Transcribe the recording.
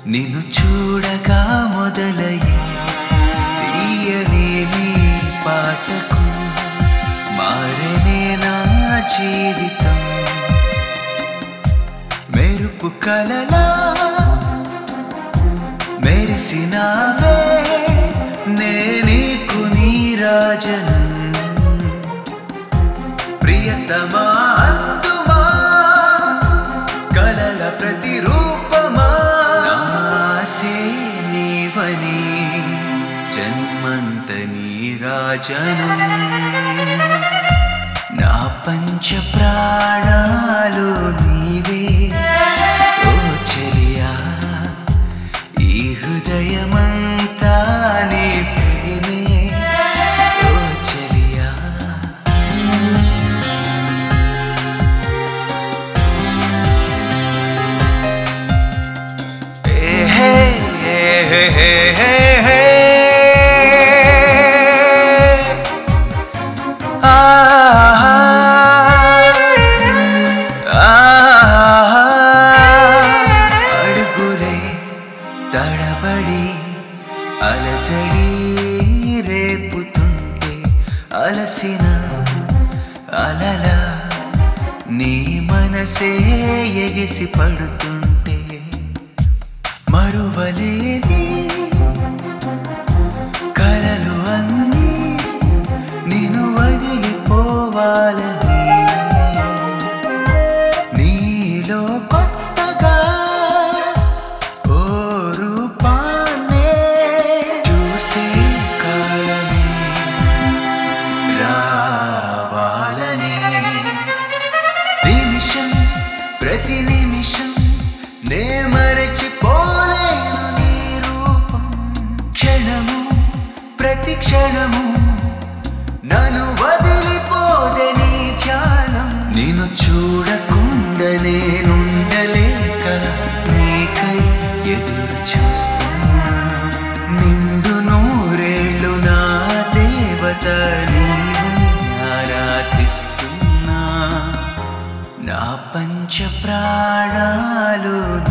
నిన్ను చూడగా మొదలయ్యి తీయని నీ పాటకు మారనే నా జీవితం మెరుపు కలలా మెరిసినావే నే నీకు నీరాజనం ప్రియతమా అందుమా కలల ప్రతిరూపమా ఆసే నీవని జన్మంత నీరాజనం నా పంచ ప్రాణాలు నీవే ఓ చెలియా ఈ హృదయమంతా నీ ప్రేమే ఓ చెలియా Hey, hey, hey, hey, hey, hey. Ah, ah, అడుగులే తడబడి అలజడి రేపుతుంటే అలసిన అలల నీ మనసే ఎగిసి పడుతుంటే మరువలేని కలలు అన్నీ నిన్ను వదిలిపోవాలని నీలో కొత్తగా ఓ రూపాన్నే చూసే కాలమే రావాలని నిమిషం ప్రతి నిమిషం నే మరచిపోలేను నీ రూపం క్షణము ప్రతి క్షణము నన్ను వదిలిపోదే నీ ధ్యానం నేను చూడకుండా నేనుండలేక నీకై ఎదురు చూస్తున్నా నిండు నూరేళ్ళు నా దేవత నీవని ఆరాధిస్తున్నా నా పంచ ప్రాణాలు